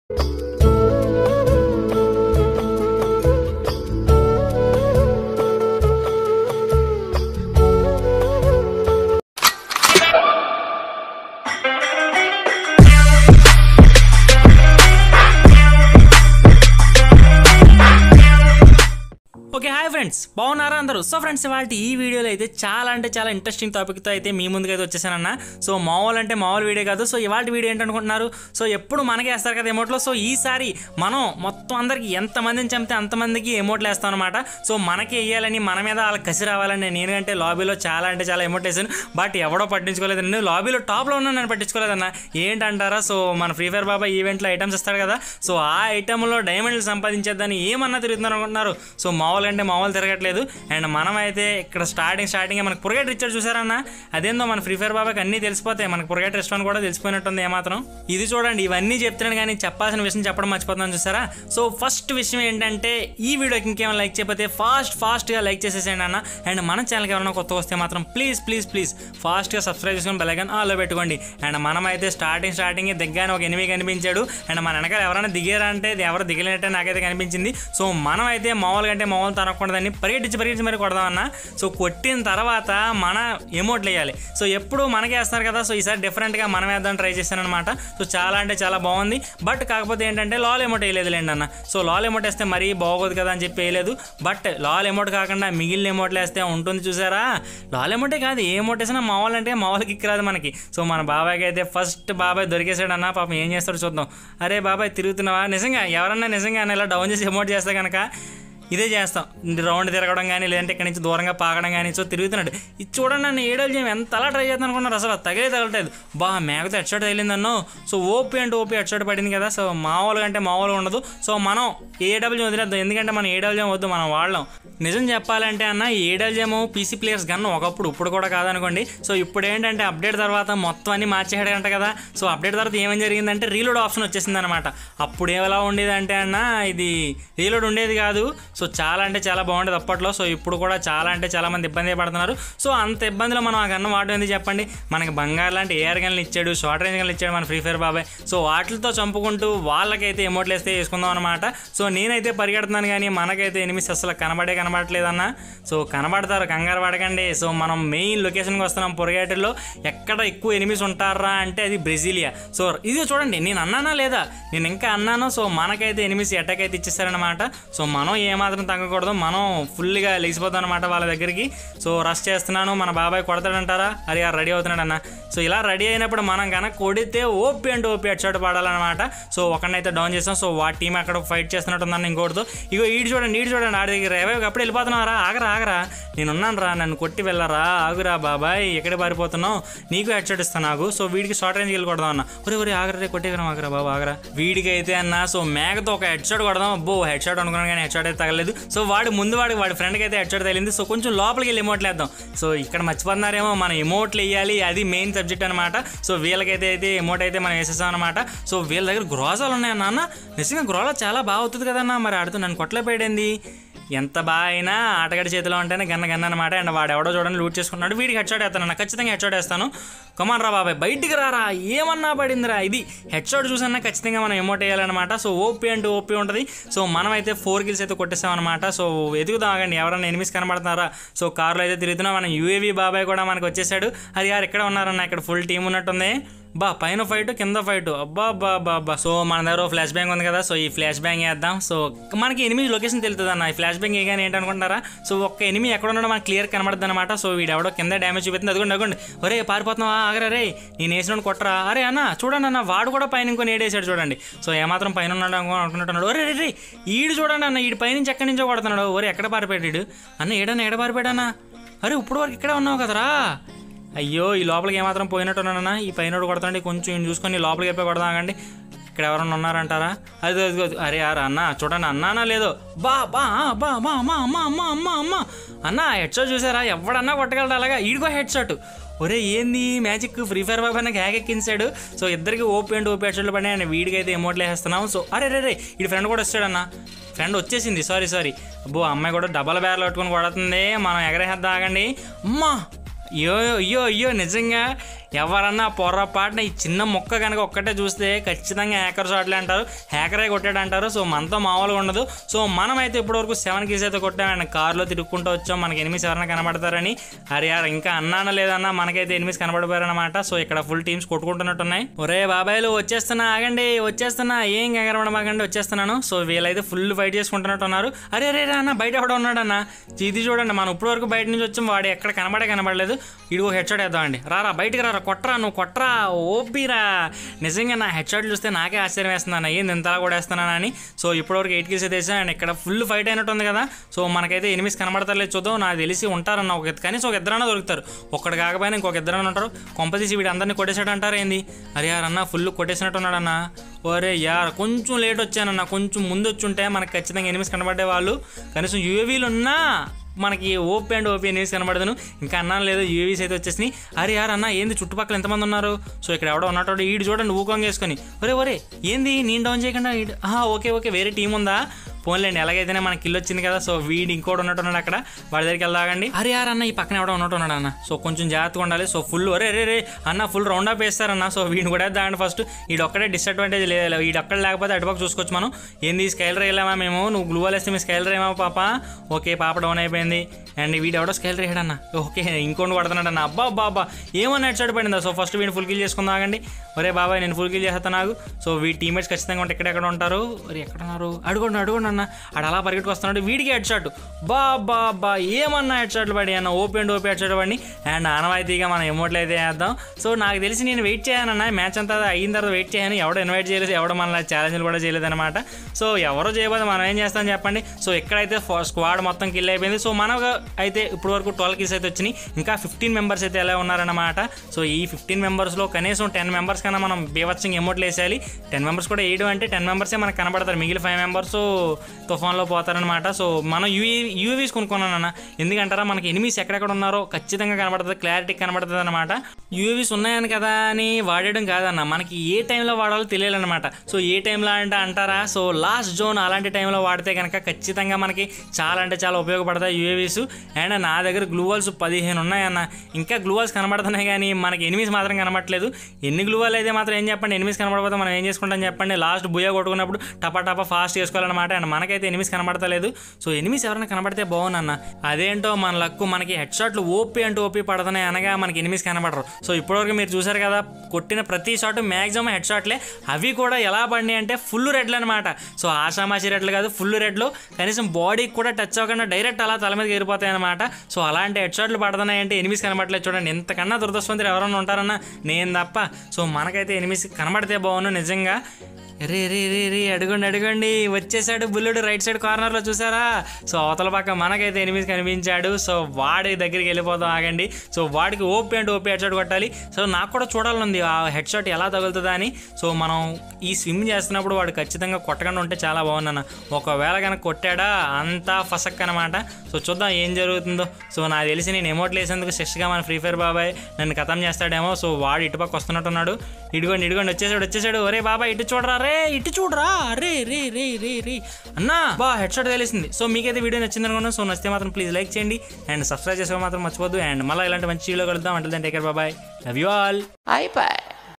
Okay hi friends బాగున్నారా అందరూ so friends ఇవాళ ఈ వీడియోలో అయితే చాలా అంటే చాలా ఇంట్రెస్టింగ్ టాపిక్తో అయితే మీ ముందుకు అయితే వచ్చేసానన్న సో మామూలు అంటే మామూలు వీడియో కాదు సో ఇవాళ వీడియో ఏంటనుకుంటున్నారు సో ఎప్పుడు మనకే వేస్తారు కదా ఎమోట్లో సో ఈసారి మనం మొత్తం అందరికి ఎంతమందిని చంపితే అంతమందికి ఎమోట్లు వేస్తాం అనమాట సో మనకి వేయాలని మన మీద వాళ్ళకి కసి రావాలని నేను అంటే లాబీలో చాలా అంటే చాలా ఎమోట్ వేసాను బట్ ఎవడో పట్టించుకోలేదు నేను లాబీలో టాప్లో ఉన్నా నేను పట్టించుకోలేదన్న ఏంటంటారా సో మన ఫ్రీ ఫైర్ బాబా ఈవెంట్లో ఐటమ్స్ ఇస్తాడు కదా సో ఆ ఐటమ్లో డైమండ్లు సంపాదించేద్దని ఏమన్నా తిరుగుతున్నారు అనుకుంటున్నారు సో మామూలు అంటే మామూలు తిరగట్లేదు అండ్ మనం అయితే ఇక్కడ స్టార్టింగ్ స్టార్టింగ్ మనకు పురగేట్ ఇచ్చాడు చూసారన్న అదేందో మన ఫ్రీ ఫైర్ బాబాకి అన్నీ తెలిసిపోతాయి మనకు పురగేట్ రెస్టారెంట్ కూడా తెలిసిపోయినట్టుంది ఏమాత్రం ఇది చూడండి ఇవన్నీ చెప్తున్నాను కానీ చెప్పాల్సిన విషయం చెప్పడం మర్చిపోతున్నాను చూసారా సో ఫస్ట్ విషయం ఏంటంటే ఈ వీడియోకి ఇంకేమైనా లైక్ చేయకపోతే ఫాస్ట్ ఫాస్ట్గా లైక్ చేసేసేయండి అన్న అండ్ మన ఛానల్కి ఎవరైనా కొత్త వస్తే మాత్రం ప్లీజ్ ప్లీజ్ ప్లీజ్ ఫాస్ట్గా సబ్స్క్రైబ్ చేసుకుని బెల్లైకన్ ఆలో పెట్టుకోండి అండ్ మనం అయితే స్టార్టింగ్ స్టార్టింగ్ దిగ్గానే ఒక ఎనిమిది కనిపించాడు అండ్ మన వెనకాల ఎవరైనా దిగారా అంటే ఇది ఎవరు దిగలేనట్టే నాకైతే కనిపించింది సో మనం అయితే మామూలుగా అంటే మామూలు తనకూడదని పరిగెట్టించి పరిగెట్టించి మరి కొడదామన్నా సో కొట్టిన తర్వాత మన ఎమోట్లు వేయాలి సో ఎప్పుడు మనకే వేస్తారు కదా సో ఈసారి డిఫరెంట్గా మనం వేద్దాం ట్రై చేశాను అనమాట సో చాలా అంటే చాలా బాగుంది బట్ కాకపోతే ఏంటంటే లాల్ ఎమోట్ వేయలేదులేండి అన్న సో లాల్ ఎమోట్ వేస్తే మరీ బాగోదు కదా అని చెప్పి వేయలేదు బట్ లాల్ ఎమోట్ కాకుండా మిగిలిన ఎమోట్లు వేస్తే ఉంటుంది చూసారా లాల్ ఎమోటే కాదు ఏ ఎమోట్ వేసినా మా వాళ్ళంటే మా వాళ్ళకి కిక్ రాదు మనకి సో మన బాబాయ్కి అయితే ఫస్ట్ బాబాయ్ దొరికేసాడు అన్న పాపం ఏం చేస్తాడో చూద్దాం అరే బాబాయ్ తిరుగుతున్నావా నిజంగా ఎవరన్నా నిజంగా ఇలా డౌన్ చేసి ఎమోట్ చేస్తే కనుక ఇదే చేస్తాం రౌండ్ తిరగడం కానీ లేదంటే ఇక్కడి నుంచి దూరంగా పాకడం కానీ సో తిరుగుతున్నాడు ఇది చూడండి నన్ను ఏడోలు చేయం ఎంత అలా ట్రై చేద్దాం అనుకున్నారు అసలు తగిలే తగలలేదు బా మేకతో హెడ్షాట్ తగిలిందన్నో సో ఓపీ అంటే ఓపీ హెడ్షాట్ పడింది కదా సో మామూలుగా అంటే మామూలుగా ఉండదు సో మనం ఏడబ్ల్యూ వదిలేద్దాం ఎందుకంటే మనం ఏడబ్ల్యూ వద్దు మనం వాళ్ళం నిజం చెప్పాలంటే అన్న ఏడబ్ల్యూఎం పీసీ ప్లేయర్స్ గన్ ఒకప్పుడు ఇప్పుడు కూడా కాదనుకోండి సో ఇప్పుడు ఏంటంటే అప్డేట్ తర్వాత మొత్తం అన్ని మార్చేసాడంట కదా సో అప్డేట్ తర్వాత ఏమేం జరిగిందంటే రీలోడ్ ఆప్షన్ వచ్చేసింది అనమాట అప్పుడు ఎలా ఉండేది అంటే అన్న ఇది రీలోడ్ ఉండేది కాదు సో చాలా అంటే చాలా బాగుండేది అప్పట్లో సో ఇప్పుడు కూడా చాలా అంటే చాలా మంది ఇబ్బంది పడుతున్నారు సో అంత ఇబ్బందిలో మనం ఆ గన్ను వాడడం ఎందుకు చెప్పండి మనకి బంగారు లాంటి ఏఆర్ గన్లు ఇచ్చాడు షార్ట్ రేంజ్ గన్లు ఇచ్చాడు మన ఫ్రీ ఫైర్ బాబాయ్ సో వాటితో చంపుకుంటూ వాళ్ళకైతే ఎమోట్లు వేస్తే వేసుకుందాం అనమాట సో నేనైతే పరిగెడుతున్నాను కానీ మనకైతే ఎనిమిస్ అసలు కనబడే కనబడట్లేదన్న సో కనబడతారు కంగారు పడకండి సో మనం మెయిన్ లొకేషన్కి వస్తున్నాం పొరగేటలో ఎక్కడ ఎక్కువ ఎనిమిస్ ఉంటారా అంటే అది బ్రెజిలియా సో ఇది చూడండి నేను అన్నానా లేదా నేను ఇంకా అన్నాను సో మనకైతే ఎనిమిస్ అటాక్ అయితే ఇచ్చేస్తారనమాట సో మనం ఏమాత్రం తగ్గకూడదు మనం ఫుల్గా లేచిపోతాం అనమాట వాళ్ళ దగ్గరికి సో రష్ చేస్తున్నాను మన బాబాయ్ కొడతాడంటారా అరే రెడీ అవుతున్నాడు అన్న సో ఇలా రెడీ అయినప్పుడు మనం కనుక కొడితే ఓపీ అంటే ఓపీ హెడ్ షాట్ పడాలన్నమాట సో ఒకరినైతే డౌన్ చేస్తాం సో వాటి టీం అక్కడ ఫైట్ చేస్తున్నట్టు ఉందన్న ఇంకోటితో ఇగో ఈడు చూడండి ఈడు చూడండి ఆడి దగ్గర ఏవో అప్పుడు వెళ్ళిపోతున్నారా ఆగరా ఆగరా నేను ఉన్నాను రా నన్ను కొట్టి వెళ్ళరా ఆగురా బాబాయ్ ఎక్కడ పారిపోతున్నావు నీకు హెడ్ షాట్ ఇస్తాను నాకు సో వీడికి షార్ట్ రేంజ్ వెళ్ళి కొడదాం అన్న ఒరే ఒరే ఆగరా రే కొట్టేగరం ఆగరా బాబా ఆగరా వీడికి అయితే అన్న సో మేకతో ఒక హెడ్ షాట్ కొడదాం అబ్బో హెడ్ షాట్ అనుకున్నాను కానీ హెడ్ షాట్ అయితే తగలేదు సో వాడు ముందు వాడు వాడి ఫ్రెండ్కి అయితే హెడ్ షాట్ తగిలింది సో కొంచెం లోపలికి వెళ్ళి ఎమోట్లు వేద్దాం సో ఇక్కడ మర్చిపోతున్నారేమో మనం ఎమోట్లు వేయాలి అది మెయిన్ సబ్జెక్ట్ అనమాట సో వీళ్ళకైతే అయితే ఎమోట్ అయితే మనం వేసేసాం అనమాట సో వీళ్ళ దగ్గర గ్రోజాలు ఉన్నాయి నాన్న నిజంగా గ్రోజా చాలా బాగా అవుతుంది కదన్నా మరి ఆడుతూ నన్ను కొట్టలేపోయాడండి ఎంత బాగా అయినా ఆటగాడి చేతిలో ఉంటేనే గన్న గన్న అనమాట అండ్ వాడు ఎవడో చూడండి లూట్ చేసుకున్నాడు వీడికి హెడ్ షాట్ వేస్తాను ఖచ్చితంగా హెడ్ షాట్ వేస్తాను కమాన్ రా బాబాయ్ బయటికి రారా ఏమన్నా పడిందిరా ఇది హెడ్ షాట్ చూసన్నా ఖచ్చితంగా మనం ఎమోట్ వేయాలన్నమాట సో ఓపీ అంటే ఓపీ ఉంటుంది సో మనం అయితే ఫోర్ కిల్స్ అయితే కొట్టేసామన్నమాట సో ఎదుగుదాం ఆగండి ఎవరైనా ఎనిమిస్ కనబడుతున్నారా సో కార్లో అయితే తిరుగుతున్నాం మన యూఏవి బాబాయ్ కూడా మనకు వచ్చేసాడు అది యారు ఎక్కడ ఉన్నారన్న ఇక్కడ ఫుల్ టీం ఉన్నట్టుంది బా పైన ఫైట్ కింద ఫైట్ అబ్బా బా బా బా సో మన దగ్గర ఫ్లాష్ బ్యాంగ్ ఉంది కదా సో ఈ ఫ్లాష్ బ్యాంగ్ వేద్దాం సో మనకి ఎనిమిది లొకేషన్ తెలుస్తుంది అన్న ఈ ఫ్లాష్ బ్యాంగ్ వేయగానే ఏంటనుకుంటారా సో ఒక్క ఎనిమిది ఎక్కడ ఉన్నాడో మనకి క్లియర్ కనబడుతుంది అనమాట సో వీడు ఎవడో కింద డ్యామేజ్ చూపిస్తుంది అదిగోండి అదిగోండి ఒరే పారిపోతున్నావా ఆగరా రే నేను వేసిన కొట్టరా అరే అన్న చూడండి అన్న వాడు కూడా పైన ఇంకో ఏడేసాడు చూడండి సో ఏమాత్రం పైన ఉన్నాడు అనుకో- అనుకుంటున్నాడు ఒరే రే రే ఈడు చూడండి అన్న ఈడు పైనుంచి ఎక్కడి నుంచో కొడుతున్నాడు ఒరే ఎక్కడ పారిపోయాడు ఈడు? అన్న ఏడన్నా ఎక్కడ పారిపోయాడన్నా అరే ఇప్పుడు వరకు ఇక్కడే ఉన్నావు కదరా అయ్యో ఈ లోపలికి ఏమాత్రం పోయినట్టున్నానన్నా ఈ పైన కొడతాండి కొంచెం ఈయన చూసుకొని లోపలికి వెళ్ళిపోయి కొడదామండి ఇక్కడ ఎవరన్నా ఉన్నారంటారా అది అది అది అరే యారు అన్న చూడండి అన్నానా లేదో బా బా ఆ, బా బా అమ్మా అమ్మ అమ్మ అమ్మ అమ్మ అన్న హెడ్ షాట్ చూసారా ఎవడన్నా కొట్టగలడు అలాగా ఈడిగో హెడ్ షాట్ ఒరే ఏంది మ్యాజిక్ ఫ్రీ ఫైర్ బాబా నాకు హ్యాక్ ఎక్కించాడు సో ఇద్దరికి ఓపీ అండ్ ఓపీ హెడ్ షాట్లు పడినాయి అండ్ వీడికి అయితే ఎమోట్లు వేస్తున్నాం సో అరే రే రే ఈ ఫ్రెండ్ కూడా వచ్చాడన్న ఫ్రెండ్ వచ్చేసింది సారీ సారీ అబ్బో అమ్మాయి కూడా డబల్ బ్యార్లు పట్టుకొని కొడుతుంది మనం ఎగరేసేద్దాం ఆగండి అమ్మా అయ్యో అయ్యో అయ్యో నిజంగా ఎవరన్నా పొర్రపాటున ఈ చిన్న మొక్క కనుక ఒక్కటే చూస్తే ఖచ్చితంగా హ్యాకర్ షాట్లే అంటారు హ్యాకరే కొట్టాడు అంటారు సో మనతో మామూలుగా ఉండదు సో మనం అయితే ఇప్పటివరకు సెవెన్ కీస్ అయితే కొట్టాం అండ్ కార్లో తిరుక్కుంటూ వచ్చాం మనకి ఎనిమిస్ ఎవరైనా కనబడతారని అరే యార్ ఇంకా అన్నాన లేదన్నా మనకైతే ఎనిమిస్ కనబడిపోయారనమాట సో ఇక్కడ ఫుల్ టీమ్స్ కొట్టుకుంటున్నట్టున్నాయి ఒరే బాబాయ్లు వచ్చేస్తున్నా ఆగండి వచ్చేస్తున్నా ఏం కనబడమాకండి వచ్చేస్తున్నాను సో వీళ్ళైతే ఫుల్ ఫైట్ చేసుకుంటున్నట్టు ఉన్నారు అరే అరే రా అన్న బయట ఎవడో ఉన్నాడన్న ఇది చూడండి మనం ఇప్పుడు వరకు బయట నుంచి వచ్చాం వాడు ఎక్కడ కనబడే కనబడలేదు ఇడిగో హెడ్ షాట్ వేద్దామండి రారా బయటికి రారా కొట్రా నువ్వు కొట్రా ఓపిరా నిజంగా నా హెడ్ షాట్ చూస్తే నాకే ఆశ్చర్యం వేస్తుంది అన్న ఏంది ఇంతలా కూడా వేస్తున్నానని సో ఇప్పటివరకు ఎయిట్ కిల్స్ అయితే వేసాను అండ్ ఇక్కడ ఫుల్ ఫైట్ అయినట్టు ఉంది కదా సో మనకైతే ఎనిమిస్ కనబడతలేదు చూద్దాం నాకు తెలిసి ఉంటారన్న ఒక ఇద్దరు కనీసం ఒక ఇద్దరన్నా దొరుకుతారు ఒక్కడు కాకపోయినా ఇంకొక ఇద్దరన్నా ఉంటారు కొంపదీసి వీడు అందరినీ కొట్టేసాడు అంటారు ఏంది అరే యార్ అన్న ఫుల్ కొట్టేసినట్టు ఉన్నాడన్న ఒరే యార్ కొంచెం లేట్ వచ్చానన్న కొంచెం ముందు వచ్చి ఉంటే మనకు ఖచ్చితంగా ఎనిమిస్ కనబడే వాళ్ళు కనీసం యూఏవీలు ఉన్నా మనకి ఓపీ అండ్ ఓపీ అనేసి కనబడదును ఇంకా అన్నాను లేదు యూవీస్ అయితే వచ్చేసినాయి అరే యార్ అన్న ఏంది చుట్టుపక్కల ఎంతమంది ఉన్నారు సో ఇక్కడ ఎవడో ఉన్నట్టు ఈడు చూడండి ఊకంగా వేసుకొని ఒరే ఒరే ఏంది నేను డౌన్ చేయకుండా ఈడు ఆహా, ఓకే ఓకే వేరే టీం ఉందా పోన్లేండి ఎలాగైతేనే మనకి కిల్ వచ్చింది కదా సో వీడు ఇంకోటి ఉన్నట్టు ఉన్నాడు అక్కడ వాడి దగ్గరికి వెళ్దాగండి అరే యార్ అన్న ఈ పక్కన ఎవడో ఉన్నట్టు ఉన్నాడు అన్న సో కొంచెం జాగ్రత్తగా ఉండాలి సో ఫుల్ ఒరే రే రే అన్న ఫుల్ రౌండ్ అప్ వేస్తారన్న సో వీడిని కూడా దాండి ఫస్ట్ వీడు ఒక్కడే డిసడ్వాంటేజ్ లేదు వీడు ఒక్కడ లేకపోతే అటుపక్క చూసుకోవచ్చు మనం ఏంది స్కైలర్ వెళ్ళామా మేము నువ్వు గ్లూవల్ వేస్తే మీ స్కైలర్ ఏమా పాప ఓకే పాప డౌన్ అయిపోయింది అండ్ వీడు ఎవడో స్కైలర్ వేయడన్న ఓకే ఇంకోటి కొడుతున్నాడు అన్న అబ్బా అబ్బా అబ్బా ఏమన్నా హెడ్ షాట్ పడిందా సో ఫస్ట్ వీడిని ఫుల్ కిల్ చేసుకుందాం ఆగండి ఒరే బాబాయ్ నేను ఫుల్ కిల్ చేస్తాను నాకు సో వీ టీమేట్స్ ఖచ్చితంగా ఉంటే ఎక్కడెక్కడ ఉంటారు మరి ఎక్కడ ఉన్నారు అడుగుండి అడుగుండి అన్న ఆడు అలా పరిగెట్టుకు వస్తున్నాడు వీడికి హెడ్ షాట్ బా బా బా ఏమన్నా హెడ్ షాట్లు పడి అన్న open and OP head shot పడి అండ్ ఆనవాయితీగా మనం ఎమోట్లు అయితే వేద్దాం సో నాకు తెలిసి నేను వెయిట్ చేయనన్న మ్యాచ్ అంతా అయిన తర్వాత వెయిట్ చేయను ఎవడో ఇన్వైట్ చేయలేదు ఎవడో మన ఛాలెంజ్లు కూడా చేయలేదు అనమాట సో ఎవరో చేయబోతే మనం ఏం చేస్తాం చెప్పండి సో ఎక్కడైతే స్క్వాడ్ మొత్తం కిల్ అయిపోయింది సో మనకు అయితే ఇప్పుడు వరకు ట్వెల్వ్ కిల్స్ అయితే వచ్చినాయి ఇంకా ఫిఫ్టీన్ మెంబర్స్ అయితే ఎలా ఉన్నారన్నమాట సో ఈ ఫిఫ్టీన్ మెంబర్స్లో కనీసం టెన్ మెంబర్స్ కన్నా మనం బీవత్సంగా ఎమోట్లు వేసేయాలి టెన్ మెంబర్స్ కూడా వేయడం అంటే టెన్ మెంబర్సే మనకు కనబడతారు మిగిలిన ఫైవ్ మెంబర్స్ తుఫాన్లో పోతారనమాట సో మనం యూఏ యూఏవీస్ కొనుక్కున్నానన్న ఎందుకంటారా మనకి ఎనిమిస్ ఎక్కడెక్కడ ఉన్నారో ఖచ్చితంగా కనబడుతుంది క్లారిటీ కనబడుతుంది అనమాట యూఏవీస్ ఉన్నాయని కదా అని వాడేయడం కాదన్న మనకి ఏ టైంలో వాడాలో తెలియాలన్నమాట సో ఏ టైంలో అంటే అంటారా సో లాస్ట్ జోన్ అలాంటి టైంలో వాడితే కనుక ఖచ్చితంగా మనకి చాలా అంటే చాలా ఉపయోగపడతాయి యూఏవీస్ అండ్ నా దగ్గర గ్లూవల్స్ పదిహేను ఉన్నాయన్న ఇంకా గ్లూవల్స్ కనబడుతున్నాయి కానీ మనకి ఎనిమిస్ మాత్రం కనబడట్లేదు ఎన్ని గ్లూవల్ అయితే మాత్రం ఏం చెప్పండి ఎనిమిస్ కనబడకపోతే మనం ఏం చేసుకుంటాం చెప్పండి లాస్ట్ బుయ్య కొట్టుకున్నప్పుడు టపా టపా ఫాస్ట్ చేసుకోవాలన్నమాట అండ్ మనకైతే ఎనిమిస్ కనబడతలేదు సో ఎనిమిస్ ఎవరైనా కనబడితే బాగుందన్న అదేంటో మన లక్కు మనకి హెడ్ షాట్లు ఓపీ అంటూ ఓపీ పడుతున్నాయి అనగా మనకి ఎనిమిస్ కనబడరు సో ఇప్పటివరకు మీరు చూసారు కదా కొట్టిన ప్రతి షాట్ మ్యాక్సిమం హెడ్ షాట్లే అవి కూడా ఎలా పడినాయి అంటే ఫుల్ రెడ్లు అనమాట సో ఆషామాషి రెడ్లు కాదు ఫుల్ రెడ్లు కనీసం బాడీకి కూడా టచ్ అవ్వకుండా డైరెక్ట్ అలా తల మీద ఎగిరిపోతాయి అనమాట సో అలాంటి హెడ్ షాట్లు పడుతున్నాయి అంటే ఎనిమిస్ కనబడలేదు చూడండి ఎంతకన్నా దురదృష్టవంతులు ఎవరైనా ఉంటారన్నా నేను తప్ప సో మనకైతే ఎనిమిస్ కనబడితే బాగుండు నిజంగా రే రే రే రే అడగండి అడగండి వచ్చేసాడు బుల్లుడు రైట్ సైడ్ కార్నర్లో చూసారా సో అవతల పక్క మనకైతే ఎనిమిది కనిపించాడు సో వాడి దగ్గరికి వెళ్ళిపోదాం ఆగండి సో వాడికి ఓపీ అంటే ఓపీ హెడ్ షాట్ కొట్టాలి సో నాకు కూడా చూడాలంది ఆ హెడ్ షాట్ ఎలా తగులుతుందా అని సో మనం ఈ స్విమ్ చేస్తున్నప్పుడు వాడు ఖచ్చితంగా కొట్టకుండా ఉంటే చాలా బాగుందన్న ఒకవేళ కనుక కొట్టాడా అంతా ఫసక్ అనమాట సో చూద్దాం ఏం జరుగుతుందో సో నాకు తెలిసి నేను ఎమోట్లు వేసేందుకు శశిగా మన ఫ్రీ ఫైర్ బాబాయ్ నన్ను ఖతం చేస్తాడేమో సో వాడు ఇటుపక్క వస్తున్నట్టున్నాడు ఇడిగోండి ఇడిగోండి వచ్చేసాడు వచ్చేసాడు ఒరే బాబాయ్ ఇటు చూడరా రే ఇటు చూడరా రే రే రే రే రే అన్నా బా హెడ్ షాట్ తెలిసింది సో మీకైతే వీడియో నచ్చింది అనుకున్నాను సో నచ్చితే మాత్రం ప్లీజ్ లైక్ చేయండి అండ్ సబ్స్క్రైబ్ చేసుకోవడం మాత్రం మర్చిపోద్దు అండ్ మళ్ళీ ఇలాంటి మంచి వీడియో కలుద్దాం అంటే టేకర్ బాబాయ్ లవ్ యూ ఆల్ iPad.